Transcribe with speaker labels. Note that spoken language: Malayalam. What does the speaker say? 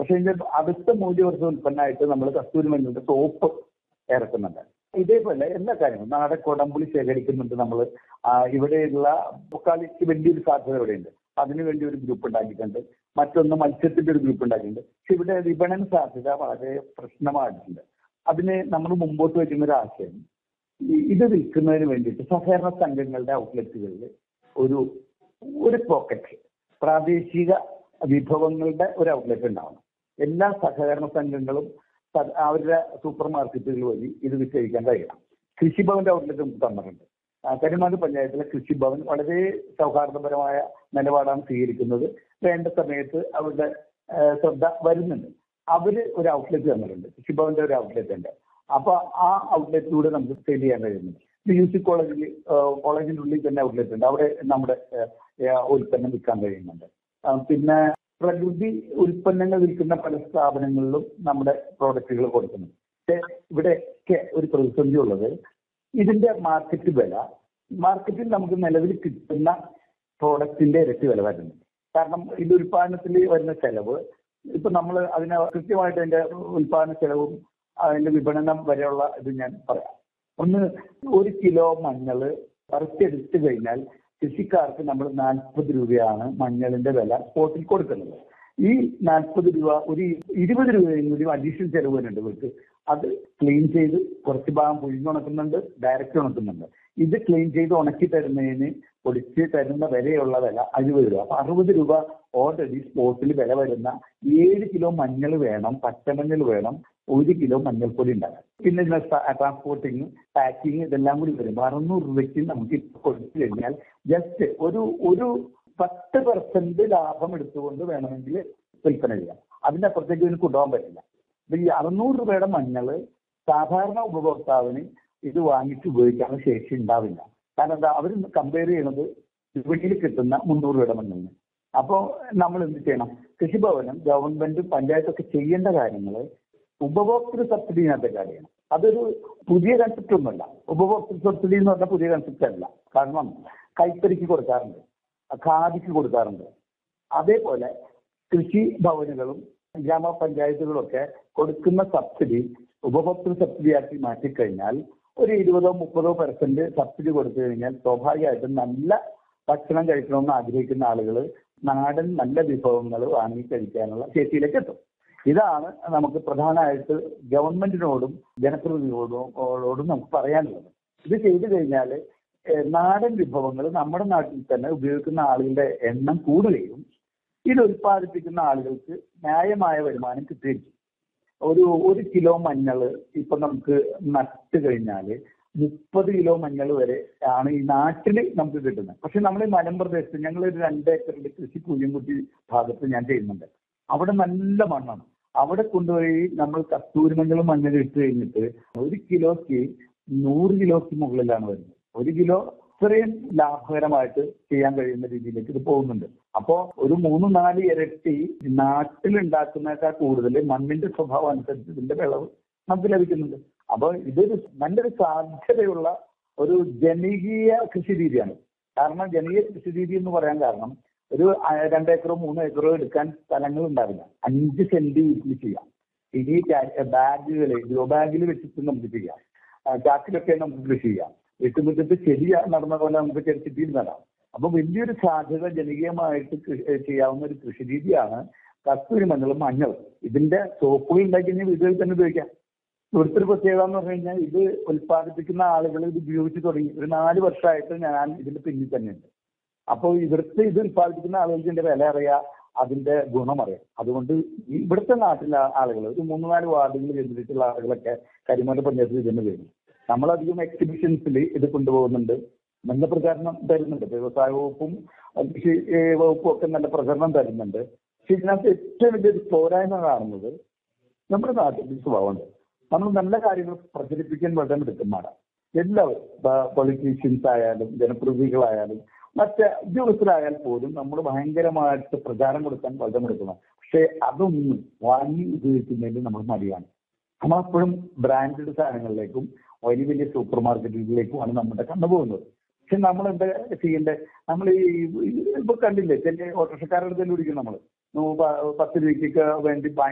Speaker 1: പക്ഷെ ഇതിന്റെ അടുത്ത മൂല്യവർദ്ധ ഉൽപ്പന്നമായിട്ട് നമ്മൾ കസ്തൂരി മഞ്ഞളുടെ സോപ്പ് ഇറക്കുന്നുണ്ട് ഇതേപോലെ എല്ലാ കാര്യങ്ങളും നാടൻ കൊടമ്പുളി ശേഖരിക്കുന്നുണ്ട് നമ്മൾ ഇവിടെയുള്ള പൊക്കാളിക്ക് വലിയൊരു സാധ്യത ഇവിടെയുണ്ട് അതിനുവേണ്ടി ഒരു ഗ്രൂപ്പ് ഉണ്ടാക്കിയിട്ടുണ്ട് മറ്റൊന്ന് മത്സ്യത്തിന്റെ ഒരു ഗ്രൂപ്പ് ഉണ്ടാക്കിയിട്ടുണ്ട് പക്ഷെ ഇവിടെ വിപണന സാധ്യത വളരെ പ്രശ്നമായിട്ടുണ്ട് അതിന് നമ്മൾ മുമ്പോട്ട് വയ്ക്കുന്ന ഒരു ആശയം ഈ ഇത് വിൽക്കുന്നതിന് വേണ്ടിയിട്ട് സഹകരണ സംഘങ്ങളുടെ ഔട്ട്ലെറ്റുകളിൽ ഒരു ഒരു പോക്കറ്റ് പ്രാദേശിക വിഭവങ്ങളുടെ ഒരു ഔട്ട്ലെറ്റ് ഉണ്ടാവണം എല്ലാ സഹകരണ സംഘങ്ങളും സ- അവരുടെ സൂപ്പർ മാർക്കറ്റുകൾ വഴി ഇത് വിറ്റഴിക്കാൻ കഴിയണം കൃഷിഭവന്റെ ഔട്ട്ലെറ്റ് നമുക്ക് തന്നിട്ടുണ്ട് ആ, കരിമാട് പഞ്ചായത്തിലെ കൃഷിഭവൻ വളരെ സൗഹാർദ്ദപരമായ നിലപാടാണ് സ്വീകരിക്കുന്നത് വേണ്ട സമയത്ത് അവരുടെ ആ, ശ്രദ്ധ വരുന്നുണ്ട് അവര് ഒരു ഔട്ട്ലെറ്റ് തന്നിട്ടുണ്ട് കൃഷിഭവന്റെ ഒരു ഔട്ട്ലെറ്റ് ഉണ്ട് അപ്പൊ ആ ഔട്ട്ലെറ്റിലൂടെ നമുക്ക് സെയിൽ ചെയ്യാൻ കഴിയുന്നുണ്ട് യു സി കോളേജിൽ കോളേജിന്റെ ഉള്ളിൽ തന്നെ ഔട്ട്ലെറ്റ് ഉണ്ട് അവിടെ നമ്മുടെ ആ, ആ, ഉൽപ്പന്നം വിൽക്കാൻ കഴിയുന്നുണ്ട് ആ, പിന്നെ പ്രകൃതി ഉൽപ്പന്നങ്ങൾ വിൽക്കുന്ന പല സ്ഥാപനങ്ങളിലും നമ്മുടെ പ്രോഡക്റ്റുകൾ കൊടുക്കുന്നു പക്ഷേ ഇവിടെയൊക്കെ ഒരു പ്രതിസന്ധി ഉള്ളത് ഇതിന്റെ മാർക്കറ്റ് വില മാർക്കറ്റിൽ നമുക്ക് നിലവിൽ കിട്ടുന്ന പ്രോഡക്റ്റിന്റെ ഇരട്ടി വില വരുന്നുണ്ട് കാരണം ഇത് ഉൽപാദനത്തിൽ വരുന്ന ചെലവ് ഇപ്പൊ നമ്മൾ അതിന് കൃത്യമായിട്ട് അതിന്റെ ഉൽപാദന ചെലവും അതിന്റെ വിപണനം വരെയുള്ള ഇത് ഞാൻ പറയാം ഒന്ന് ഒരു കിലോ മഞ്ഞള് പറിച്ചെടുത്തു കഴിഞ്ഞാൽ കൃഷിക്കാർക്ക് നമ്മൾ നാൽപ്പത് രൂപയാണ് മഞ്ഞളിന്റെ വില സ്പോട്ടിൽ കൊടുക്കുന്നത് ഈ നാൽപ്പത് രൂപ ഒരു ഇരുപത് രൂപയും കൂടി അഡീഷണൽ ചെലവ് വരുന്നുണ്ട് ഇവർക്ക് അത് ക്ലീൻ ചെയ്ത് കുറച്ച് ഭാഗം പുഴിഞ്ഞുണക്കുന്നുണ്ട് ഡയറക്റ്റ് ഉണക്കുന്നുണ്ട് ഇത് ക്ലീൻ ചെയ്ത് ഉണക്കി തരുന്നതിന് പൊടിച്ച് തരുന്ന വിലയുള്ള വില അറുപത് രൂപ അപ്പൊ അറുപത് രൂപ ഓൾറെഡി സ്പോട്ടിൽ വില വരുന്ന ഏഴ് കിലോ മഞ്ഞൾ വേണം പച്ചമഞ്ഞൾ വേണം ഒരു കിലോ മഞ്ഞൾപ്പൊടി ഉണ്ടാകാൻ പിന്നെ ഇതിന് ട്രാൻസ്പോർട്ടിങ് പാക്കിങ് ഇതെല്ലാം കൂടി വരുമ്പോൾ അറുന്നൂറ് രൂപയ്ക്ക് നമുക്ക് ഇപ്പൊ കൊടുത്തു കഴിഞ്ഞാൽ ജസ്റ്റ് ഒരു ഒരു പത്ത് പെർസെന്റ് ലാഭം എടുത്തുകൊണ്ട് വേണമെങ്കിൽ വിൽപ്പന ചെയ്യാം അതിന്റെ അപ്പുറത്തേക്ക് ഇതിന് കൊണ്ടുപോകാൻ പറ്റില്ല അപ്പൊ ഈ അറുന്നൂറ് രൂപയുടെ മഞ്ഞള് സാധാരണ ഉപഭോക്താവിന് ഇത് വാങ്ങിച്ച് ഉപയോഗിക്കാനുള്ള ശേഷി ഉണ്ടാവില്ല കാരണം എന്താ അവർ കമ്പയർ ചെയ്യുന്നത് വിപണിയിൽ കിട്ടുന്ന മുന്നൂറ് രൂപയുടെ മഞ്ഞളിന് അപ്പോൾ നമ്മൾ എന്ത് ചെയ്യണം കൃഷിഭവനും ഗവൺമെന്റും പഞ്ചായത്തൊക്കെ ചെയ്യേണ്ട കാര്യങ്ങൾ ഉപഭോക്തൃ സബ്സിഡിനകത്തെ കാര്യമാണ് അതൊരു പുതിയ കൺസെപ്റ്റ് ഒന്നുമല്ല ഉപഭോക്തൃ സബ്സിഡി എന്ന് പറഞ്ഞാൽ പുതിയ കൺസെപ്റ്റ് അല്ല കാരണം കൈത്തറിക്ക് കൊടുക്കാറുണ്ട് ഖാദിക്ക് കൊടുക്കാറുണ്ട് അതേപോലെ കൃഷി ഭവനുകളും ഗ്രാമപഞ്ചായത്തുകളും ഒക്കെ കൊടുക്കുന്ന സബ്സിഡി ഉപഭോക്തൃ സബ്സിഡിയാക്കി മാറ്റിക്കഴിഞ്ഞാൽ ഒരു ഇരുപതോ മുപ്പതോ പെർസെന്റ് സബ്സിഡി കൊടുത്തു കഴിഞ്ഞാൽ സ്വാഭാവികമായിട്ടും നല്ല ഭക്ഷണം കഴിക്കണമെന്ന് ആഗ്രഹിക്കുന്ന ആളുകൾ നാടൻ നല്ല വിഭവങ്ങൾ വാങ്ങി കഴിക്കാനുള്ള ശേഷിയിലേക്ക് എത്തും ഇതാണ് നമുക്ക് പ്രധാനമായിട്ട് ഗവൺമെന്റിനോടും ജനപ്രതിനിധികളോടും നമുക്ക് പറയാനുള്ളത് ഇത് ചെയ്തു കഴിഞ്ഞാൽ നാടൻ വിഭവങ്ങൾ നമ്മുടെ നാട്ടിൽ തന്നെ ഉപയോഗിക്കുന്ന ആളുകളുടെ എണ്ണം കൂടുകയും ഇത് ഉൽപ്പാദിപ്പിക്കുന്ന ആളുകൾക്ക് ന്യായമായ വരുമാനം കിട്ടുകയും ചെയ്യും ഒരു ഒരു കിലോ മഞ്ഞൾ ഇപ്പൊ നമുക്ക് നട്ട് കഴിഞ്ഞാൽ മുപ്പത് കിലോ മഞ്ഞൾ വരെ ആണ് ഈ നാട്ടിൽ നമുക്ക് കിട്ടുന്നത് പക്ഷെ നമ്മൾ ഈ മലമ്പ്രദേശത്ത് ഞങ്ങൾ ഒരു രണ്ട് ഏക്കറിന്റെ കൃഷി കുഴിയൻകുട്ടി ഭാഗത്ത് ഞാൻ ചെയ്യുന്നുണ്ട് അവിടെ നല്ല മണ്ണാണ് അവിടെ കൊണ്ടുപോയി നമ്മൾ കസ്തൂരി മഞ്ഞളും മഞ്ഞളും ഇട്ട് കഴിഞ്ഞിട്ട് ഒരു കിലോയ്ക്ക് നൂറ് കിലോയ്ക്ക് മുകളിലാണ് വരുന്നത് ഒരു കിലോ ഇത്രയും ലാഭകരമായിട്ട് ചെയ്യാൻ കഴിയുന്ന രീതിയിലേക്ക് ഇത് പോകുന്നുണ്ട് അപ്പോ ഒരു മൂന്ന് നാല് ഇരട്ടി നാട്ടിലുണ്ടാക്കുന്നേക്കാൾ കൂടുതൽ മണ്ണിന്റെ സ്വഭാവം അനുസരിച്ച് ഇതിന്റെ വിളവ് നമുക്ക് ലഭിക്കുന്നുണ്ട് അപ്പൊ ഇതൊരു നല്ലൊരു സാധ്യതയുള്ള ഒരു ജനകീയ കൃഷി രീതിയാണ് കാരണം ജനകീയ കൃഷി രീതി എന്ന് പറയാൻ കാരണം ഒരു രണ്ട് ഏക്കറോ മൂന്ന് ഏക്കറോ എടുക്കാൻ സ്ഥലങ്ങൾ ഉണ്ടാവില്ല അഞ്ച് സെന്റ് വീട്ടിൽ ചെയ്യാം ഇനി ബാഗുകൾ ഗ്രോ ബാഗിൽ വെച്ചിട്ട് നമുക്ക് ചെയ്യാം ചാക്കിലൊക്കെ നമുക്ക് കൃഷി ചെയ്യാം വീട്ടുമുറ്റത്ത് ചെടി നടന്ന പോലെ നമുക്ക് ചെറുച്ചിട്ടിയിൽ നടാം അപ്പൊ വലിയൊരു സാധ്യത ജനകീയമായിട്ട് ചെയ്യാവുന്ന ഒരു കൃഷി രീതിയാണ് കസ്തൂരി മഞ്ഞളും മഞ്ഞളും ഇതിന്റെ സോപ്പുകൾ ഉണ്ടാക്കി കഴിഞ്ഞാൽ വീടുകളിൽ തന്നെ ഉപയോഗിക്കാം ഇവിടുത്തെ ഒരു പ്രത്യേകത എന്ന് പറഞ്ഞു കഴിഞ്ഞാൽ ഇത് ഉൽപ്പാദിപ്പിക്കുന്ന ആളുകൾ ഇത് ഉപയോഗിച്ച് തുടങ്ങി ഒരു നാല് വർഷമായിട്ട് ഞാൻ ഇതിന്റെ പിന്നിൽ തന്നെയുണ്ട് അപ്പോൾ ഇവിടുത്തെ ഇത് ഉൽപ്പാദിപ്പിക്കുന്ന ആളുകൾക്ക് ഇതിന്റെ വില അറിയാം അതിന്റെ ഗുണം അറിയാം അതുകൊണ്ട് ഇവിടുത്തെ നാട്ടിലെ ആളുകൾ ഒരു മൂന്ന് നാല് വാർഡുകൾ കേന്ദ്രീകരിച്ചുള്ള ആളുകളൊക്കെ കരിമല പഞ്ചായത്തിൽ ഇതിന് വരും നമ്മളധികം എക്സിബിഷൻസിൽ ഇത് കൊണ്ടുപോകുന്നുണ്ട് നല്ല പ്രചാരണം തരുന്നുണ്ട് വ്യവസായ വകുപ്പും കൃഷി വകുപ്പും ഒക്കെ നല്ല പ്രചരണം തരുന്നുണ്ട് പക്ഷെ ഇതിനകത്ത് ഏറ്റവും വലിയൊരു പോരായ്മ കാണുന്നത് നമ്മുടെ നാട്ടിൽ സ്വഭാവമുണ്ട് നമ്മൾ നല്ല കാര്യങ്ങൾ പ്രചരിപ്പിക്കാൻ വളരെ മിടുക്കന്മാരാണ് എല്ലാവരും പൊളിറ്റീഷ്യൻസ് ആയാലും ജനപ്രതിനിധികളായാലും മറ്റ് ഉദ്യോഗസ്ഥരായാൽ പോലും നമ്മൾ ഭയങ്കരമായിട്ട് പ്രചാരം കൊടുക്കാൻ വളരെ മിടുക്കണം പക്ഷെ അതൊന്നും വാങ്ങി ഉപയോഗിക്കുന്നതിൽ നമ്മൾ മടിയാണ് നമ്മളെപ്പോഴും ബ്രാൻഡഡ് സാധനങ്ങളിലേക്കും വലിയ വലിയ സൂപ്പർ മാർക്കറ്റുകളിലേക്കുമാണ് നമ്മുടെ കണ്ണു പോകുന്നത് പക്ഷെ നമ്മൾ എന്താ ചെയ്യേണ്ടത് നമ്മൾ ഈ ഇപ്പൊ കണ്ടില്ലേ ചില ഓട്ടോറിക്ഷക്കാരുടെ അടുത്ത് വിളിക്കും നമ്മൾ പത്ത് രൂപയ്ക്കൊക്കെ വേണ്ടി